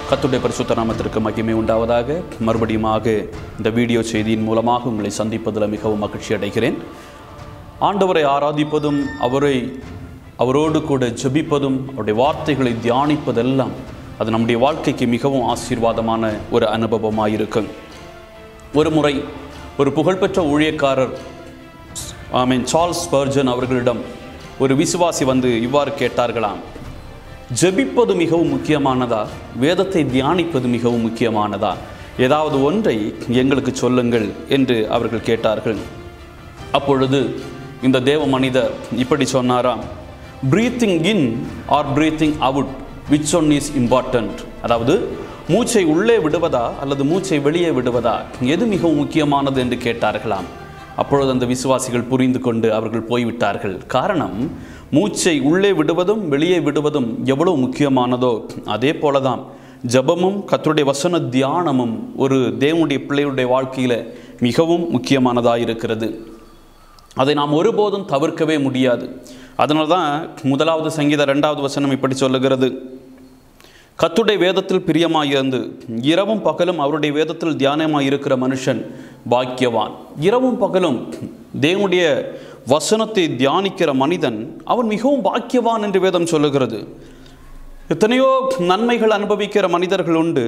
கத்துடைய பரிசுத்த நாமத்திற்கு மகிமை உண்டாவதாக மறுபடியுமாக இந்த வீடியோ செய்தியின் மூலமாக உங்களை சந்திப்பதில் மிகவும் மகிழ்ச்சி அடைகிறேன் ஆண்டவரை ஆராதிப்பதும் அவரை அவரோடு கூட ஜெபிப்பதும் அவருடைய வார்த்தைகளை தியானிப்பதெல்லாம் அது நம்முடைய வாழ்க்கைக்கு மிகவும் ஆசீர்வாதமான ஒரு அனுபவமாக இருக்கும் ஒரு முறை ஒரு புகழ்பெற்ற ஊழியக்காரர் ஆமீன் சார்ல்ஸ் ஸ்பர்ஜன் அவர்களிடம் ஒரு விசுவாசி வந்து இவ்வாறு கேட்டார்களாம் ஜெபிப்பது மிகவும் முக்கியமானதா வேதத்தை தியானிப்பது மிகவும் முக்கியமானதா ஏதாவது ஒன்றை எங்களுக்கு சொல்லுங்கள் என்று அவர்கள் கேட்டார்கள் அப்பொழுது இந்த தேவ மனிதர் இப்படி சொன்னாராம் breathing in or breathing out which one is important அதாவது மூச்சை உள்ளே விடுவதா அல்லது மூச்சை வெளியே விடுவதா எது மிகவும் முக்கியமானது என்று கேட்டார்களாம் அப்பொழுது அந்த விசுவாசிகள் புரிந்து கொண்டு அவர்கள் போய்விட்டார்கள் காரணம் மூச்சை உள்ளே விடுவதும் வெளியே விடுவதும் எவ்வளவு முக்கியமானதோ அதே போலதான் ஜபமும் கத்தருடைய வசன தியானமும் ஒரு தேவனுடைய பிள்ளையுடைய வாழ்க்கையில் மிகவும் முக்கியமானதாக இருக்கிறது அதை நாம் ஒருபோதும் தவிர்க்கவே முடியாது அதனால தான் முதலாவது சங்கீத ரெண்டாவது வசனம் இப்படி சொல்லுகிறது கத்துடைய வேதத்தில் பிரியமாயிருந்து இரவும் பகலும் அவருடைய வேதத்தில் தியானமாக இருக்கிற மனுஷன் பாக்கியவான் இரவும் பகலும் தேவனுடைய வசனத்தை தியானிக்கிற மனிதன் அவன் மிகவும் பாக்கியவான் என்று வேதம் சொல்லுகிறது எத்தனையோ நன்மைகள் அனுபவிக்கிற மனிதர்கள் உண்டு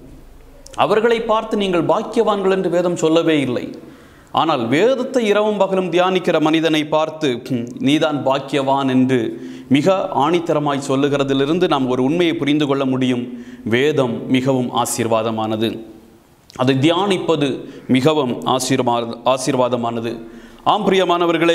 அவர்களை பார்த்து நீங்கள் பாக்கியவான்கள் என்று வேதம் சொல்லவே இல்லை ஆனால் வேதத்தை இரவும் பகலும் தியானிக்கிற மனிதனை பார்த்து நீதான் பாக்கியவான் என்று மிக ஆணித்தரமாய் சொல்லுகிறதிலிருந்து நாம் ஒரு உண்மையை புரிந்து கொள்ள முடியும் வேதம் மிகவும் ஆசீர்வாதமானது அதை தியானிப்பது மிகவும் ஆசீர்வாத ஆசீர்வாதமானது ஆம் பிரியமானவர்களே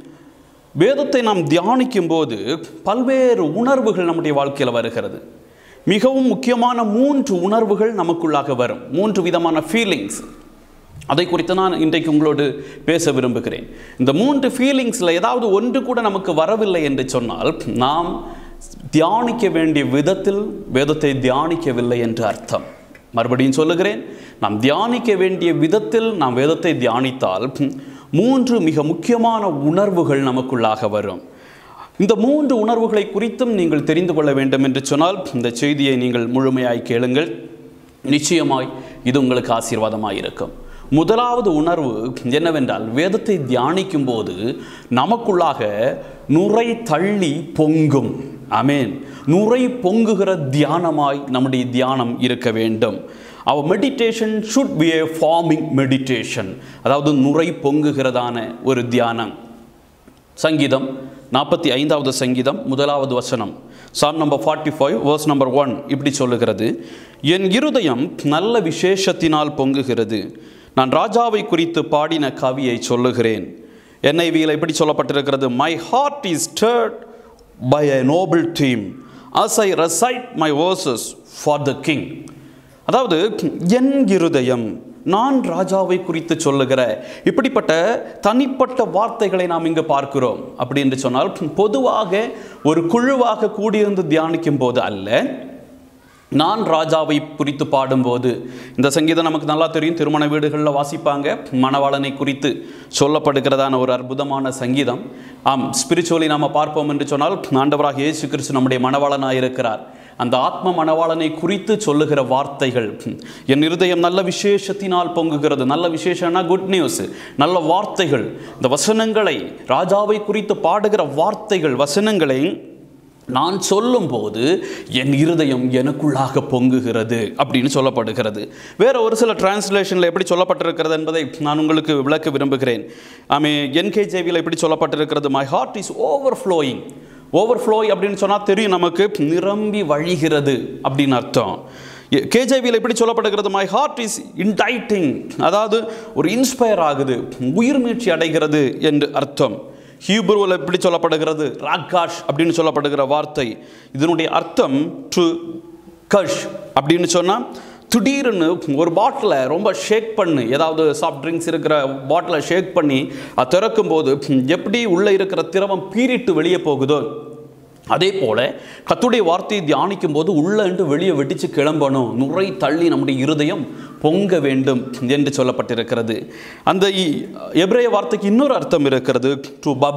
வேதத்தை நாம் தியானிக்கும் போது பல்வேறு உணர்வுகள் நம்முடைய வாழ்க்கையில் வருகிறது மிகவும் முக்கியமான மூன்று உணர்வுகள் நமக்குள்ளாக வரும் மூன்று விதமான ஃபீலிங்ஸ் அதை குறித்து நான் இன்றைக்கு உங்களோடு பேச விரும்புகிறேன் இந்த மூன்று ஃபீலிங்ஸில் ஏதாவது ஒன்று கூட நமக்கு வரவில்லை என்று சொன்னால் நாம் தியானிக்க வேண்டிய விதத்தில் வேதத்தை தியானிக்கவில்லை என்று அர்த்தம் மறுபடியும் சொல்லுகிறேன் நாம் தியானிக்க வேண்டிய விதத்தில் நாம் வேதத்தை தியானித்தால் மூன்று மிக முக்கியமான உணர்வுகள் நமக்குள்ளாக வரும் இந்த மூன்று உணர்வுகளை குறித்தும் நீங்கள் தெரிந்து கொள்ள வேண்டும் என்று சொன்னால் இந்த செய்தியை நீங்கள் முழுமையாய் கேளுங்கள் நிச்சயமாய் இது உங்களுக்கு ஆசீர்வாதமாக இருக்கும் முதலாவது உணர்வு என்னவென்றால் வேதத்தை தியானிக்கும் போது நமக்குள்ளாக நுரை தள்ளி பொங்கும் அமேன் நுரை பொங்குகிற தியானமாய் நம்முடைய தியானம் இருக்க வேண்டும் அவர் மெடிடேஷன் ஷுட் பி ஏ ஃபார்மிங் மெடிடேஷன் அதாவது நுரை பொங்குகிறதான ஒரு தியானம் சங்கீதம் நாற்பத்தி ஐந்தாவது சங்கீதம் முதலாவது வசனம் psalm number forty five verse number one இப்படி சொல்லுகிறது என் இருதயம் நல்ல விசேஷத்தினால் பொங்குகிறது நான் ராஜாவை குறித்து பாடின கவியை சொல்லுகிறேன் என்ஐவியில் எப்படி சொல்லப்பட்டிருக்கிறது my heart is stirred by a noble theme as I recite my verses for the king அதாவது என் இருதயம் நான் ராஜாவை குறித்து சொல்லுகிற இப்படிப்பட்ட தனிப்பட்ட வார்த்தைகளை நாம் இங்கு பார்க்கிறோம் அப்படி என்று சொன்னால் பொதுவாக ஒரு குழுவாக கூடியிருந்து தியானிக்கும் போது அல்ல நான் ராஜாவை குறித்து பாடும்போது இந்த சங்கீதம் நமக்கு நல்லா தெரியும் திருமண வீடுகளில் வாசிப்பாங்க மணவாளனை குறித்து சொல்லப்படுகிறதான ஒரு அற்புதமான சங்கீதம் ஆம் ஸ்பிரிச்சுவலி நாம் பார்ப்போம் என்று சொன்னால் ஆண்டவராக இயேசு கிறிஸ்து நம்முடைய மணவாளனாக இருக்கிறார் அந்த ஆத்ம மணவாளனை குறித்து சொல்லுகிற வார்த்தைகள் என் இருதயம் நல்ல விசேஷத்தினால் பொங்குகிறது நல்ல விசேஷம்னா குட் நியூஸ் நல்ல வார்த்தைகள் இந்த வசனங்களை ராஜாவை குறித்து பாடுகிற வார்த்தைகள் வசனங்களை நான் சொல்லும்போது என் இருதயம் எனக்குள்ளாக பொங்குகிறது அப்படின்னு சொல்லப்படுகிறது வேற ஒரு சில டிரான்ஸ்லேஷனில் எப்படி சொல்லப்பட்டிருக்கிறது என்பதை நான் உங்களுக்கு விளக்க விரும்புகிறேன் ஆமே என்கேஜேவியில் எப்படி சொல்லப்பட்டிருக்கிறது my heart is overflowing overflowing அப்படின்னு சொன்னால் தெரியும் நமக்கு நிரம்பி வழிகிறது அப்படின்னு அர்த்தம் கேஜேவியில் எப்படி சொல்லப்படுகிறது மை ஹார்ட் இஸ் இன்டைட்டிங் அதாவது ஒரு இன்ஸ்பயர் ஆகுது உயிர் மீட்சி அடைகிறது என்று அர்த்தம் ஹீப்ருவில் எப்படி சொல்லப்படுகிறது ராக்காஷ் அப்படின்னு சொல்லப்படுகிற வார்த்தை இதனுடைய அர்த்தம் டு கஷ் அப்படின்னு சொன்னால் திடீர்னு ஒரு பாட்டிலை ரொம்ப ஷேக் பண்ணு ஏதாவது சாஃப்ட் ட்ரிங்க்ஸ் இருக்கிற பாட்டிலை ஷேக் பண்ணி அது திறக்கும் போது எப்படி உள்ளே இருக்கிற திரவம் பீறிட்டு வெளியே போகுதோ அதே போல கத்துடைய வார்த்தையை தியானிக்கும் போது உள்ளன்று வெளியே வெடிச்சு கிளம்பணும் நுரை தள்ளி நம்முடைய இருதயம் பொங்க வேண்டும் என்று சொல்லப்பட்டிருக்கிறது அந்த இ- எபிரேய வார்த்தைக்கு இன்னொரு அர்த்தம் இருக்கிறது டு பபிள்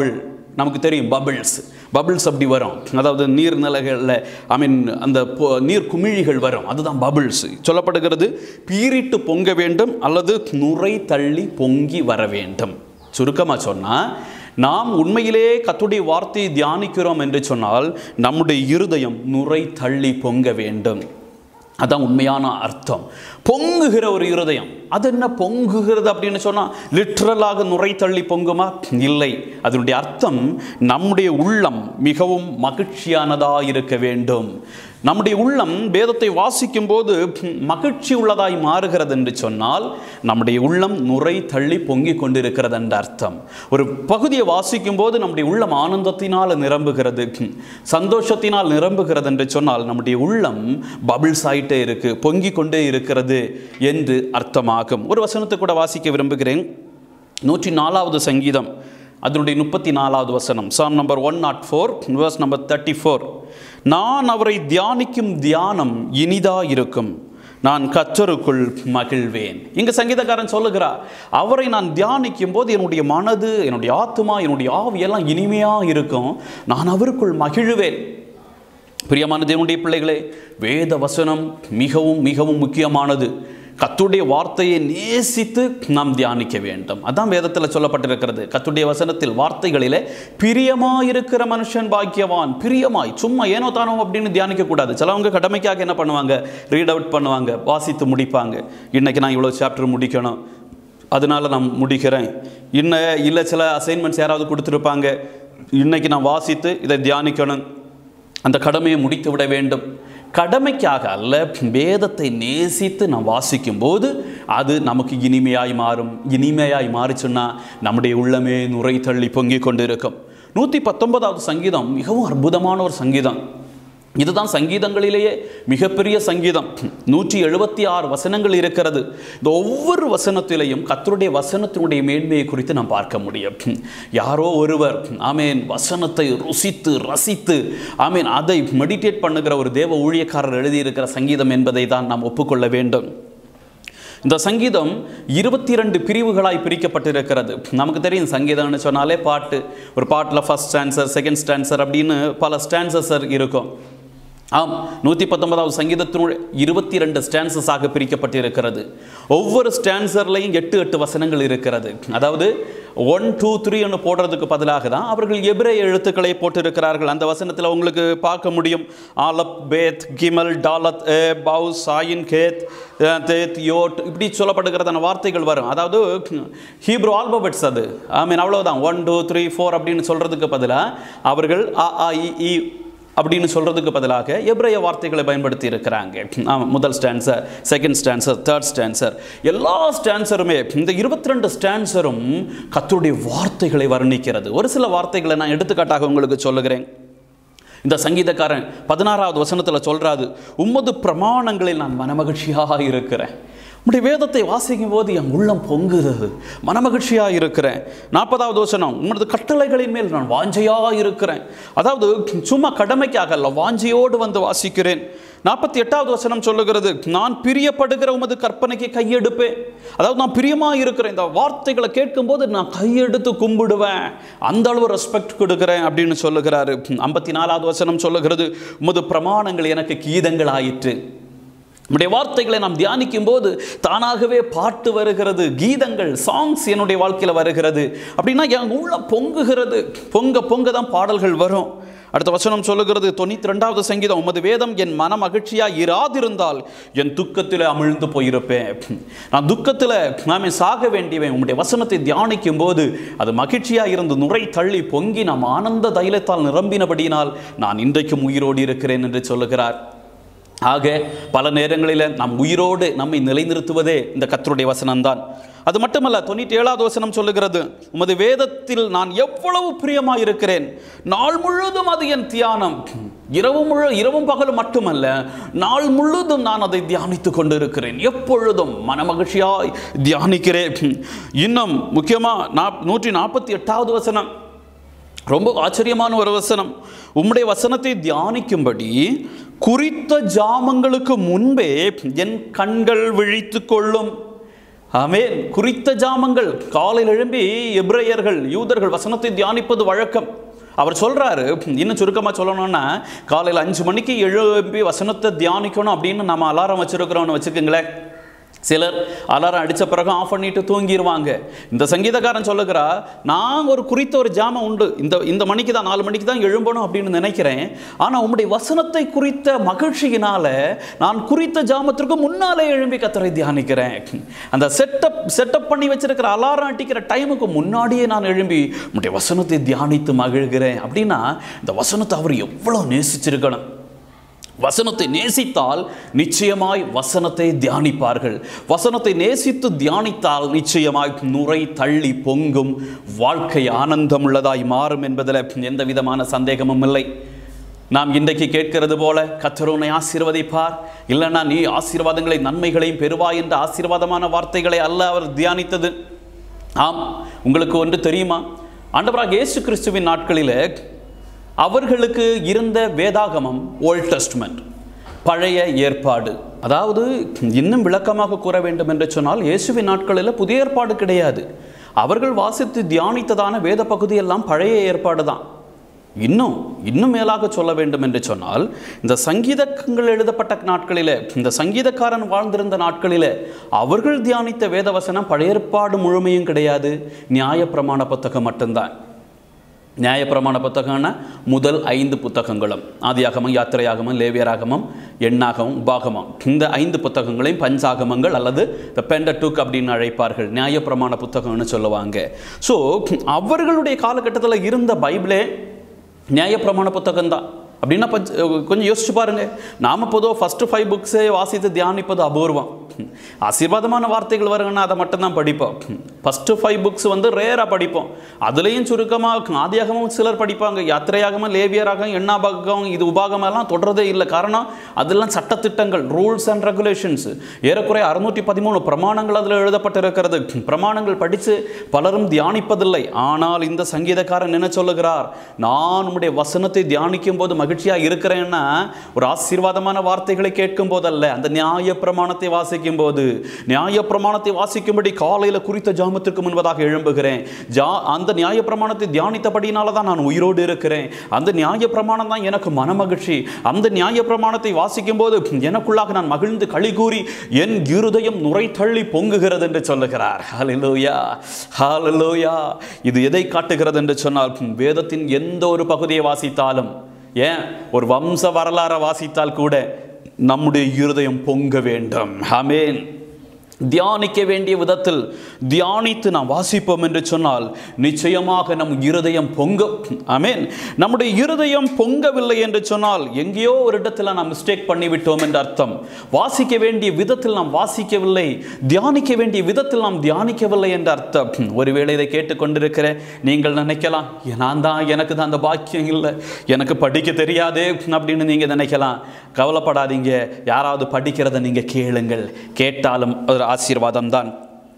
நமக்கு தெரியும் பபிள்ஸ் பபிள்ஸ் அப்படி வரும் அதாவது நீர்நிலைகளில் ஐ மீன் அந்த பொ- நீர் குமிழிகள் வரும் அதுதான் பபிள்ஸ் சொல்லப்படுகிறது பீரிட்டு பொங்க வேண்டும் அல்லது நுரை தள்ளி பொங்கி வர வேண்டும் சுருக்கமாக சொன்னால் நாம் உண்மையிலே கத்துடைய வார்த்தையை தியானிக்கிறோம் என்று சொன்னால் நம்முடைய இருதயம் நுரை தள்ளி பொங்க வேண்டும் அதான் உண்மையான அர்த்தம் பொங்குகிற ஒரு இருதயம் அது என்ன பொங்குகிறது அப்படின்னு சொன்னால் லிட்ரலாக நுரை தள்ளி பொங்குமா இல்லை அதனுடைய அர்த்தம் நம்முடைய உள்ளம் மிகவும் மகிழ்ச்சியானதாக இருக்க வேண்டும் நம்முடைய உள்ளம் வேதத்தை வாசிக்கும் போது மகிழ்ச்சி உள்ளதாய் மாறுகிறது என்று சொன்னால் நம்முடைய உள்ளம் நுரை தள்ளி பொங்கி கொண்டிருக்கிறது என்ற அர்த்தம் ஒரு பகுதியை வாசிக்கும் போது நம்முடைய உள்ளம் ஆனந்தத்தினால் நிரம்புகிறது சந்தோஷத்தினால் நிரம்புகிறது என்று சொன்னால் நம்முடைய உள்ளம் பபிள்ஸ் ஆயிட்டே இருக்கு பொங்கி கொண்டே இருக்கிறது என்று அர்த்தமாகும் ஒரு வசனத்தை கூட வாசிக்க விரும்புகிறேன் நூற்றி நாலாவது சங்கீதம் அதனுடைய முப்பத்தி நாலாவது வசனம் psalm number one nought four verse number thirty four நான் அவரை தியானிக்கும் தியானம் இனிதா இருக்கும் நான் கத்தருக்குள் மகிழ்வேன் இங்க சங்கீதக்காரன் சொல்லுகிறார் அவரை நான் தியானிக்கும் போது என்னுடைய மனது என்னுடைய ஆத்துமா என்னுடைய ஆவி எல்லாம் இனிமையா இருக்கும் நான் அவருக்குள் மகிழ்வேன் பிரியமான தேவனுடைய பிள்ளைகளே வேத வசனம் மிகவும் மிகவும் முக்கியமானது கத்துடைய வார்த்தையை நேசித்து நாம் தியானிக்க வேண்டும் அதான் வேதத்தில் சொல்லப்பட்டிருக்கிறது கத்துடைய வசனத்தில் வார்த்தைகளிலே பிரியமாயிருக்கிற மனுஷன் பாக்கியவான் பிரியமாய் சும்மா ஏனோ தானோ அப்படின்னு தியானிக்க கூடாது சிலவங்க கடமைக்காக என்ன பண்ணுவாங்க ரீட் அவுட் பண்ணுவாங்க வாசித்து முடிப்பாங்க இன்னைக்கு நான் இவ்வளோ சாப்டர் முடிக்கணும் அதனால நான் முடிக்கிறேன் இன்னும் இல்லை சில அசைன்மெண்ட்ஸ் யாராவது கொடுத்துருப்பாங்க இன்னைக்கு நான் வாசித்து இதை தியானிக்கணும் அந்த கடமையை முடித்து விட வேண்டும் கடமைக்காக அல்ல வேதத்தை நேசித்து நாம் வாசிக்கும் போது அது நமக்கு இனிமையாய் மாறும் இனிமையாய் மாறிச்சுன்னா நம்முடைய உள்ளமே நுரை தள்ளி பொங்கி கொண்டிருக்கும் நூற்றி பத்தொன்பதாவது சங்கீதம் மிகவும் அற்புதமான ஒரு சங்கீதம் இதுதான் சங்கீதங்களிலேயே மிகப்பெரிய சங்கீதம் நூற்றி எழுபத்தி ஆறு வசனங்கள் இருக்கிறது இந்த ஒவ்வொரு வசனத்திலையும் கர்த்தருடைய வசனத்தினுடைய மேன்மையை குறித்து நாம் பார்க்க முடியும் யாரோ ஒருவர் ஆமேன் வசனத்தை ருசித்து ரசித்து ஆமேன் அதை மெடிடேட் பண்ணுகிற ஒரு தேவ ஊழியக்காரர் எழுதியிருக்கிற சங்கீதம் என்பதை தான் நாம் ஒப்புக்கொள்ள வேண்டும் இந்த சங்கீதம் இருபத்தி ரெண்டு பிரிவுகளாய் பிரிக்கப்பட்டிருக்கிறது நமக்கு தெரியும் சங்கீதம்னு சொன்னாலே பாட்டு ஒரு பாட்டில் ஃபர்ஸ்ட் ஸ்டான்சர் செகண்ட் ஸ்டான்சர் அப்படின்னு பல ஸ்டான்சஸ் இருக்கும் ஆம் நூற்றி பத்தொன்பதாவது சங்கீதத்தினுடைய இருபத்தி ரெண்டு ஸ்டான்சஸாக பிரிக்கப்பட்டிருக்கிறது ஒவ்வொரு ஸ்டான்சர்லையும் எட்டு எட்டு வசனங்கள் இருக்கிறது அதாவது ஒன் டூ த்ரீன்னு போடுறதுக்கு பதிலாக தான் அவர்கள் எபிரே எழுத்துக்களை போட்டிருக்கிறார்கள் அந்த வசனத்தில் உங்களுக்கு பார்க்க முடியும் ஆலப் பேத் கிமல் டாலத் ஏ பவு சாயின் கேத் அஹ், தேத் யோட் இப்படி சொல்லப்படுகிறதான வார்த்தைகள் வரும் அதாவது ஹீப்ரோ ஆல்பபெட்ஸ் அது ஐ மீன் அவ்வளோதான் ஒன் டூ த்ரீ ஃபோர் அப்படின்னு சொல்கிறதுக்கு பதிலாக அவர்கள் அ ஆ இ, ஈ அப்படின்னு சொல்றதுக்கு பதிலாக எப்ரைய வார்த்தைகளை பயன்படுத்தி இருக்கிறாங்க ஆமா, முதல் ஸ்டான்சர் செகண்ட் ஸ்டான்சர் தேர்ட் ஸ்டான்சர் எல்லா ஸ்டான்சருமே இந்த இருபத்தி ரெண்டு ஸ்டான்சரும் கத்தருடைய வார்த்தைகளை வர்ணிக்கிறது ஒரு சில வார்த்தைகளை நான் எடுத்துக்காட்டாக உங்களுக்கு சொல்லுகிறேன் இந்த சங்கீதக்காரன் பதினாறாவது வசனத்தில் சொல்றாரு உம்மது பிரமாணங்களில் நான் மனமகிழ்ச்சியாக இருக்கிறேன் உம்முடைய வேதத்தை வாசிக்கும் போது என் உள்ளம் பொங்குகிறது மனமகிழ்ச்சியாக இருக்கிறேன் நாற்பதாவது வசனம் உமது கட்டளைகளின் மேல் நான் வாஞ்சையாக இருக்கிறேன் அதாவது சும்மா கடமைக்காக அல்ல வாஞ்சையோடு வந்து வாசிக்கிறேன் நாற்பத்தி எட்டாவது வசனம் சொல்லுகிறது நான் பிரியப்படுகிற உமது கற்பனைக்கு கையெடுப்பேன் அதாவது நான் பிரியமாக இருக்கிறேன் இந்த வார்த்தைகளை கேட்கும்போது நான் கையெடுத்து கும்பிடுவேன் அந்த அளவு ரெஸ்பெக்ட் கொடுக்குறேன் அப்படின்னு சொல்லுகிறாரு ஐம்பத்தி நாலாவது வசனம் சொல்லுகிறது உமது பிரமாணங்கள் எனக்கு கீதங்கள் ஆயிற்று நம்முடைய வார்த்தைகளை நாம் தியானிக்கும் போது தானாகவே பாட்டு வருகிறது கீதங்கள் சாங்ஸ் என்னுடைய வாழ்க்கையில் வருகிறது அப்படின்னா என் உள்ள பொங்குகிறது பொங்க பொங்க தான் பாடல்கள் வரும் அடுத்த வசனம் சொல்லுகிறது தொண்ணூத்தி ரெண்டாவது சங்கீதம் உமது வேதம் என் மன மகிழ்ச்சியா இராதிருந்தால் என் துக்கத்தில் அமிழ்ந்து போயிருப்பேன் நான் துக்கத்தில் நாமே சாக வேண்டியவன் உம்முடைய வசனத்தை தியானிக்கும் போது அது மகிழ்ச்சியா இருந்து நுரை தள்ளி பொங்கி நாம் ஆனந்த தைலத்தால் நிரம்பினபடியினால் நான் இன்றைக்கும் உயிரோடு இருக்கிறேன் என்று சொல்லுகிறார் ஆக பல நேரங்களில் நாம் உயிரோடு நம்மை நிலைநிறுத்துவதே இந்த கத்தருடைய வசனம்தான் அது மட்டுமல்ல தொண்ணூற்றி ஏழாவது வசனம் சொல்லுகிறது உமது வேதத்தில் நான் எவ்வளவு பிரியமாக இருக்கிறேன் நாள் முழுதும் அது என் தியானம் இரவு முழு இரவும் பகலும் மட்டுமல்ல நாள் முழுதும் நான் அதை தியானித்து கொண்டு இருக்கிறேன் எப்பொழுதும் மனமகிழ்ச்சியாய் தியானிக்கிறேன் இன்னும் முக்கியமாக நா நூற்றி நாற்பத்தி எட்டாவது வசனம் ரொம்ப ஆச்சரியமான ஒரு வசனம் உம்முடைய வசனத்தை தியானிக்கும்படி குறித்த ஜாமங்களுக்கு முன்பே என் கண்கள் விழித்து கொள்ளும் ஆமென் குறித்த ஜாமங்கள் காலையில் எழும்பி எபிரேயர்கள் யூதர்கள் வசனத்தை தியானிப்பது வழக்கம் அவர் சொல்றாரு இன்னும் சுருக்கமாக சொல்லணும்னா காலையில் அஞ்சு மணிக்கு எழும்பி வசனத்தை தியானிக்கணும் அப்படின்னு நம்ம அலாரம் வச்சிருக்கிறோம்னு வச்சுக்கோங்களேன் சிலர் அலாரம் அடித்த பிறகு ஆஃப் பண்ணிட்டு தூங்கிடுவாங்க இந்த சங்கீதக்காரன் சொல்லுகிறா நான் ஒரு குறித்த ஒரு ஜாமம் உண்டு இந்த இந்த மணிக்கு தான் நாலு மணிக்கு தான் எழும்பணும் அப்படின்னு நினைக்கிறேன் ஆனால் உம்முடைய வசனத்தை குறித்த மகிழ்ச்சியினால நான் குறித்த ஜாமத்திற்கு முன்னாலே எழும்பி கத்தரை தியானிக்கிறேன் அந்த செட்டப் செட்டப் பண்ணி வச்சிருக்கிற அலாரம் அடிக்கிற டைமுக்கு முன்னாடியே நான் எழும்பி உம்முடைய வசனத்தை தியானித்து மகிழ்கிறேன் அப்படின்னா இந்த வசனத்தை அவர் எவ்வளோ நேசிச்சிருக்கணும் வசனத்தை நேசித்தால் நிச்சயமாய் வசனத்தை தியானிப்பார்கள் வசனத்தை நேசித்து தியானித்தால் நிச்சயமாய் நுரை தள்ளி பொங்கும் வாழ்க்கை ஆனந்தம் உள்ளதாய் மாறும் என்பதில் எந்த விதமான சந்தேகமும் இல்லை நாம் இன்றைக்கு கேட்கிறது போல கத்தருனை ஆசீர்வதிப்பார் இல்லைன்னா நீ ஆசீர்வாதங்களை நன்மைகளையும் பெறுவாய் என்ற ஆசீர்வாதமான வார்த்தைகளை அல்ல அவர் தியானித்தது ஆம் உங்களுக்கு ஒன்று தெரியுமா ஆண்டவராக இயேசு கிறிஸ்துவின் நாட்களிலே அவர்களுக்கு இருந்த வேதாகமம் ஓல்ட் டெஸ்ட்மெண்ட் பழைய ஏற்பாடு அதாவது இன்னும் விளக்கமாக கூற வேண்டும் என்று சொன்னால் இயேசுவின் நாட்களில் புதிய ஏற்பாடு கிடையாது அவர்கள் வாசித்து தியானித்ததான வேத பகுதியெல்லாம் பழைய ஏற்பாடு தான் இன்னும் இன்னும் மேலாக சொல்ல வேண்டும் என்று சொன்னால் இந்த சங்கீதங்கள் எழுதப்பட்ட நாட்களிலே இந்த சங்கீதக்காரன் வாழ்ந்திருந்த நாட்களிலே அவர்கள் தியானித்த வேதவசனம் பழைய ஏற்பாடு முழுமையும் கிடையாது நியாயப்பிரமாண புத்தகம் மட்டும்தான் நியாயப்பிரமாண புத்தகம்னா முதல் ஐந்து புத்தகங்களும் ஆதியாகமம் யாத்திரையாகமம் லேவியராகமம் எண்ணாகமம் உபாகமம் இந்த ஐந்து புத்தகங்களையும் பஞ்சாகமங்கள் அல்லது இந்த பெண்டடூக் அப்படின்னு அழைப்பார்கள் நியாயப்பிரமாண புத்தகம்னு சொல்லுவாங்க ஸோ அவர்களுடைய காலகட்டத்தில் இருந்த பைபிளே நியாயப்பிரமாண புத்தகம் தான் அப்படின்னா பஞ்ச- கொஞ்சம் யோசிச்சு பாருங்க நாம பொதுவாக ஃபஸ்ட்டு ஃபைவ் புக்ஸை வாசித்து தியானிப்பது அபூர்வம் ஆசீர்வாதமான வார்த்தைகள் வருங்கன்னா அதை மட்டும்தான் படிப்போம் ஃபஸ்ட்டு ஃபைவ் புக்ஸ் வந்து ரேராக படிப்போம் அதுலேயும் சுருக்கமாக ஆதியாகமும் சிலர் படிப்பாங்க யாத்திரையாகமும் லேவியராகவும் எண்ணாபாகம் இது உபாகம் எல்லாம் தொடரதே இல்லை காரணம் அதெல்லாம் சட்டத்திட்டங்கள் ரூல்ஸ் அண்ட் ரெகுலேஷன்ஸ் ஏறக்குறைய அறுநூற்றி பதிமூணு பிரமாணங்கள் அதில் எழுதப்பட்டிருக்கிறது பிரமாணங்கள் படித்து பலரும் தியானிப்பதில்லை ஆனால் இந்த சங்கீதக்காரன் என்ன சொல்லுகிறார் நான் உம்முடைய வசனத்தை தியானிக்கும் போது மகிழ்ச்சியாக இருக்கிறேன்னா ஒரு ஆசீர்வாதமான வார்த்தைகளை கேட்கும் போதல்ல அந்த நியாய பிரமாணத்தை வாசிக்கும் போது நியாய பிரமாணத்தை வாசிக்கும்படி காலையில் குறித்த ஜாமத்திற்கு முன்பதாக எழும்புகிறேன் ஜா அந்த நியாய பிரமாணத்தை தியானித்தபடினால தான் நான் உயிரோடு இருக்கிறேன் அந்த நியாய பிரமாணம் தான் எனக்கு மனமகிழ்ச்சி அந்த நியாய பிரமாணத்தை வாசிக்கும் போது எனக்குள்ளாக நான் மகிழ்ந்து களி கூறி என் இருதயம் நுரை தள்ளி பொங்குகிறது என்று சொல்லுகிறார் ஹalleluya ஹalleluya இது எதை காட்டுகிறது என்று சொன்னால் வேதத்தின் எந்த ஒரு பகுதியை வாசித்தாலும் ஏன் ஒரு வம்ச வரலாறை வாசித்தால் கூட நம்முடைய இருதயம் பொங்க வேண்டும் ஆமென் தியானிக்க வேண்டிய விதத்தில் தியானித்து நாம் வாசிப்போம் என்று சொன்னால் நிச்சயமாக நம் இருதயம் பொங்கும் ஆமென் நம்முடைய இருதயம் பொங்கவில்லை என்று சொன்னால் எங்கேயோ ஒரு இடத்துல நாம் மிஸ்டேக் பண்ணிவிட்டோம் என்று அர்த்தம் வாசிக்க வேண்டிய விதத்தில் நாம் வாசிக்கவில்லை தியானிக்க வேண்டிய விதத்தில் நாம் தியானிக்கவில்லை என்று அர்த்தம் ஒருவேளை இதை கேட்டுக்கொண்டிருக்கிற நீங்கள் நினைக்கலாம் நான் தான் எனக்கு தான் அந்த பாக்கியம் இல்லை எனக்கு படிக்க தெரியாதே அப்படின்னு நீங்கள் நினைக்கலாம் கவலைப்படாதீங்க யாராவது படிக்கிறத நீங்கள் கேளுங்கள் கேட்டாலும் ஒரு ஆசீர்வாதம் தான்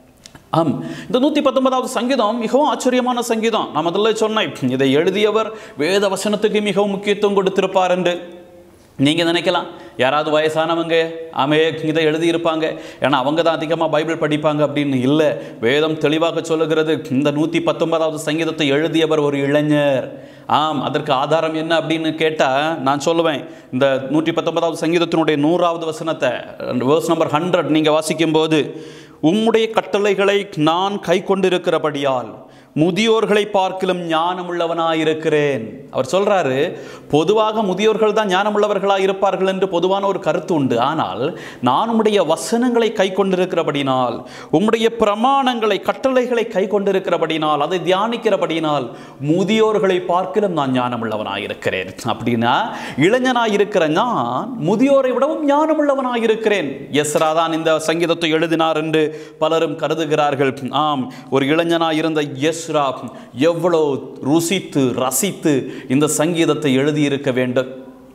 ஆம் இந்த நூற்றி பத்தொன்பதாவது சங்கீதம் மிகவும் ஆச்சரியமான சங்கீதம் நான் முதல்ல சொன்னேன் இதை எழுதியவர் வேத வசனத்துக்கு மிகவும் முக்கியத்துவம் கொடுத்திருப்பார் என்று நீங்கள் நினைக்கலாம் யாராவது வயசானவங்க ஆமே இதை எழுதியிருப்பாங்க ஏன்னா அவங்க தான் அதிகமாக பைபிள் படிப்பாங்க அப்படின்னு இல்லை வேதம் தெளிவாக சொல்லுகிறது இந்த நூற்றி பத்தொன்பதாவது சங்கீதத்தை எழுதியவர் ஒரு இளைஞர் ஆம் அதற்கு ஆதாரம் என்ன அப்படின்னு கேட்டால் நான் சொல்லுவேன் இந்த நூற்றி பத்தொன்பதாவது சங்கீதத்தினுடைய நூறாவது வசனத்தை வேர்ஸ் நம்பர் ஹண்ட்ரட் நீங்கள் வாசிக்கும்போது உம்முடைய கட்டளைகளை நான் கை கொண்டிருக்கிறபடியால் முதியோர்களை பார்க்கிலும் ஞானமுள்ளவனாயிருக்கிறேன் அவர் சொல்றாரு பொதுவாக முதியோர்கள் தான் ஞானமுள்ளவர்களாக இருப்பார்கள் என்று பொதுவான ஒரு கருத்து உண்டு ஆனால் நான் உம்முடைய வசனங்களை கை கொண்டிருக்கிறபடினால் உம்முடைய பிரமாணங்களை கட்டளைகளை கை கொண்டிருக்கிறபடினால் அதை தியானிக்கிறபடினால் முதியோர்களை பார்க்கிலும் நான் ஞானமுள்ளவனாயிருக்கிறேன் அப்படின்னா இளைஞனாயிருக்கிற நான் முதியோரை விடவும் ஞானமுள்ளவனாயிருக்கிறேன் எஸ்ரா தான் இந்த சங்கீதத்தை எழுதினார் என்று பலரும் கருதுகிறார்கள் ஆம் ஒரு இளைஞனாயிருந்த எஸ்ரா எவ்வளோ ருசித்து ரசித்து இந்த சங்கீதத்தை எழுதியிருக்க வேண்டும்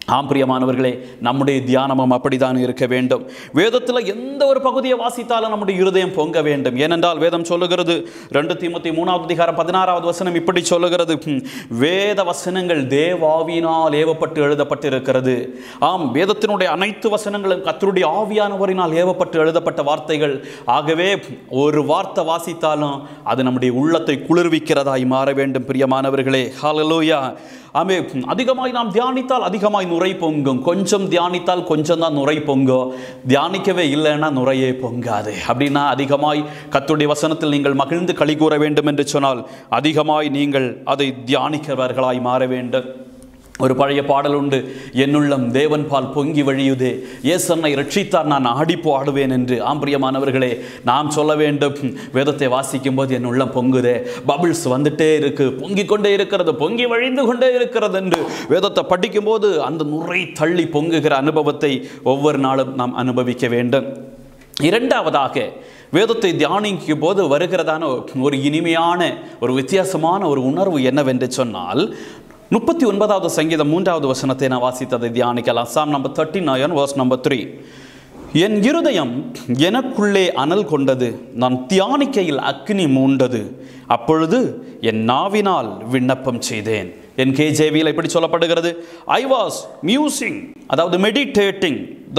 ஆம் பிரியமானவர்களே நம்முடைய தியானமும் அப்படித்தான் இருக்க வேண்டும் வேதத்தில் எந்த ஒரு பகுதியை வாசித்தாலும் நம்முடைய இருதயம் பொங்க வேண்டும் ஏனென்றால் வேதம் சொல்லுகிறது ரெண்டு தீமத்தி மூணாவது அதிகாரம் பதினாறாவது வசனம் இப்படி சொல்லுகிறது "ஹம், வேத வசனங்கள் தேவாவியினால் ஏவப்பட்டு எழுதப்பட்டிருக்கிறது ஆம் வேதத்தினுடைய அனைத்து வசனங்களும் கத்தருடைய ஆவியானவரினால் ஏவப்பட்டு எழுதப்பட்ட வார்த்தைகள் ஆகவே ஒரு வார்த்தை வாசித்தாலும் அது நம்முடைய உள்ளத்தை குளிர்விக்கிறதாய் மாற வேண்டும் பிரியமானவர்களே ஹalleluya ஆமே அதிகமாய் நாம் தியானித்தால் அதிகமாய் நுரை பொங்கும் கொஞ்சம் தியானித்தால் கொஞ்சம் தான் நுரை பொங்கும் தியானிக்கவே இல்லைன்னா நுரையே பொங்காது அப்படின்னா அதிகமாய் கத்துடைய வசனத்தில் நீங்கள் மகிழ்ந்து களி கூற வேண்டும் என்று சொன்னால் அதிகமாய் நீங்கள் அதை தியானிக்கிறவர்களாய் மாற வேண்டும் ஒரு பழைய பாடல் உண்டு என்னுள்ளம் தேவன் பால் பொங்கி வழியுதே ஏசன்னை ரட்சித்தார் நான் ஆடிப்போ ஆடுவேன் என்று ஆம்பிரியமானவர்களே நாம் சொல்ல வேண்டும் வேதத்தை வாசிக்கும் போது என் உள்ளம் பொங்குதே பபிள்ஸ் வந்துட்டே இருக்கு பொங்கிக் கொண்டே இருக்கிறது பொங்கி வழிந்து கொண்டே இருக்கிறது என்று வேதத்தை படிக்கும்போது அந்த நுரை தள்ளி பொங்குகிற அனுபவத்தை ஒவ்வொரு நாளும் நாம் அனுபவிக்க வேண்டும் இரண்டாவதாக வேதத்தை தியானிக்கும் போது வருகிறதான ஒரு இனிமையான ஒரு வித்தியாசமான ஒரு உணர்வு என்னவென்று சொன்னால் முப்பத்தி ஒன்பதாவது சங்கீதம் மூன்றாவது வசனத்தை நான் வாசித்ததை தியானிக்கலாம் psalm number thirty nine verse number three என் இருதயம் எனக்குள்ளே அனல் கொண்டது நான் தியானிக்கையில் அக்னி மூண்டது அப்பொழுது என் நாவினால் விண்ணப்பம் செய்தேன் என் கேஜேவியில் எப்படி சொல்லப்படுகிறது ஐ வாஸ் மியூசிங் அதாவது meditating the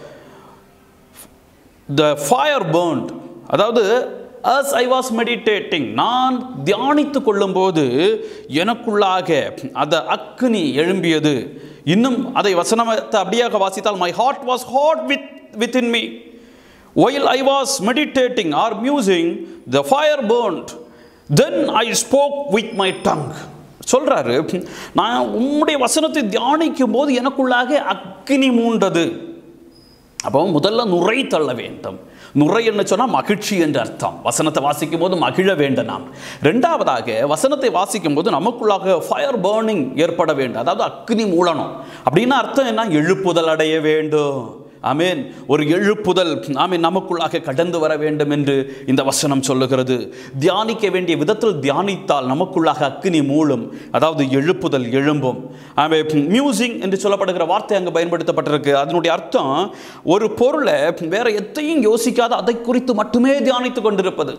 the fire burnt அதாவது as ஐ வாஸ் மெடிடேட்டிங் நான் தியானித்து கொள்ளும்போது எனக்குள்ளாக அந்த அக்னி எழும்பியது இன்னும் அதை வசனத்தை அப்படியாக வாசித்தால் my heart was hot with within me while I was meditating or musing the fire burnt then I spoke with my tongue சொல்றாரு நான் உம்முடைய வசனத்தை தியானிக்கும் போது எனக்குள்ளாக அக்னி மூண்டது அப்போ முதல்ல நுரை தள்ள வேண்டும் நுரை என்ன சொன்னால் மகிழ்ச்சி என்று அர்த்தம் வசனத்தை வாசிக்கும் போது மகிழ வேண்டும் நாம் ரெண்டாவதாக வசனத்தை வாசிக்கும் போது நமக்குள்ளாக ஃபயர் பேர்னிங் ஏற்பட வேண்டும் அதாவது அக்னி மூலணும் அப்படின்னா அர்த்தம் என்ன எழுப்புதல் அடைய வேண்டும் ஆமேன் ஒரு எழுப்புதல் ஆமேன் நமக்குள்ளாக கடந்து வர வேண்டும் என்று இந்த வசனம் சொல்லுகிறது தியானிக்க வேண்டிய விதத்தில் தியானித்தால் நமக்குள்ளாக அக்னி மூலம் அதாவது எழுப்புதல் எழும்பும் ஆமே மியூசிக் என்று சொல்லப்படுகிற வார்த்தை அங்கே பயன்படுத்தப்பட்டிருக்கு அதனுடைய அர்த்தம் ஒரு பொருளை வேற எத்தையும் யோசிக்காத அதை குறித்து மட்டுமே தியானித்து கொண்டிருப்பது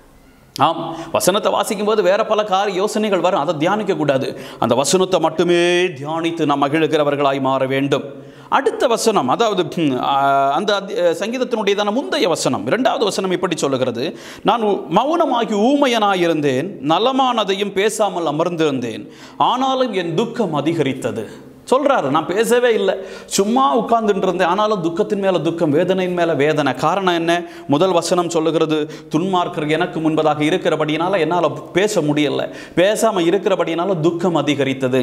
ஆம் வசனத்தை வாசிக்கும் போது வேற பல கார யோசனைகள் வரும் அதை தியானிக்க கூடாது அந்த வசனத்தை மட்டுமே தியானித்து நாம் மகிழுகிறவர்களாய் மாற வேண்டும் அடுத்த வசனம் அதாவது ம், ஆ, அந்த அத்தி- சங்கீதத்தினுடையதான முந்தைய வசனம் இரண்டாவது வசனம் இப்படி சொல்லுகிறது நான் உ- மௌனமாகி ஊமையனாயிருந்தேன் நலமானதையும் பேசாமல் அமர்ந்திருந்தேன் ஆனாலும் என் துக்கம் அதிகரித்தது சொல்றாரு நான் பேசவே இல்லை சும்மா உட்கார்ந்துட்டு இருந்தேன் ஆனாலும் துக்கத்தின் மேல துக்கம் வேதனையின் மேல வேதனை காரணம் என்ன முதல் வசனம் சொல்லுகிறது துன்மார்க்கர் எனக்கு முன்பதாக இருக்கிறபடியினால என்னால் பேச முடியல பேசாம இருக்கிறபடியினால துக்கம் அதிகரித்தது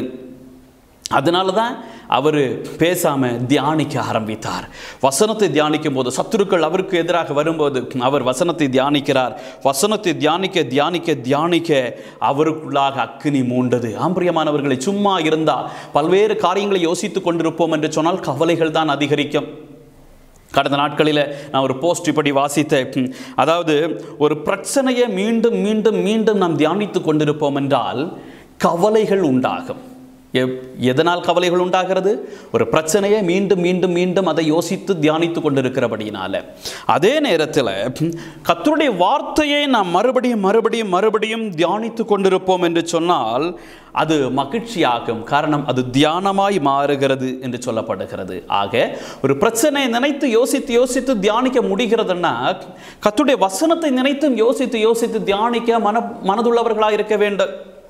அதனால தான் அவர் பேசாம தியானிக்க ஆரம்பித்தார் வசனத்தை தியானிக்கும் போது சத்துருக்கள் அவருக்கு எதிராக வரும்போது அவர் வசனத்தை தியானிக்கிறார் வசனத்தை தியானிக்க தியானிக்க தியானிக்க அவருக்குள்ளாக அக்கினி மூண்டது ஆம்பிரியமானவர்களை சும்மா இருந்தா பல்வேறு காரியங்களை யோசித்துக் கொண்டிருப்போம் என்று சொன்னால் கவலைகள் தான் அதிகரிக்கும் கடந்த நாட்களில் நான் ஒரு போஸ்ட் இப்படி வாசித்தேன் ம், அதாவது ஒரு பிரச்சனையை மீண்டும் மீண்டும் மீண்டும் நாம் தியானித்து கொண்டிருப்போம் என்றால் கவலைகள் உண்டாகும் எப்- எதனால் கவலைகள் உண்டாகிறது ஒரு பிரச்சனையை மீண்டும் மீண்டும் மீண்டும் அதை யோசித்து தியானித்து கொண்டிருக்கிறபடியினால அதே நேரத்தில் ம், கர்த்தருடைய வார்த்தையை நாம் மறுபடியும் மறுபடியும் மறுபடியும் தியானித்து கொண்டிருப்போம் என்று சொன்னால் அது மகிழ்ச்சியாகும் காரணம் அது தியானமாய் மாறுகிறது என்று சொல்லப்படுகிறது ஆக ஒரு பிரச்சனையை நினைத்து யோசித்து யோசித்து தியானிக்க முடிகிறதுன்னா கர்த்தருடைய வசனத்தை நினைத்தும் யோசித்து யோசித்து தியானிக்க மன மனதுள்ளவர்களாக இருக்க வேண்டும்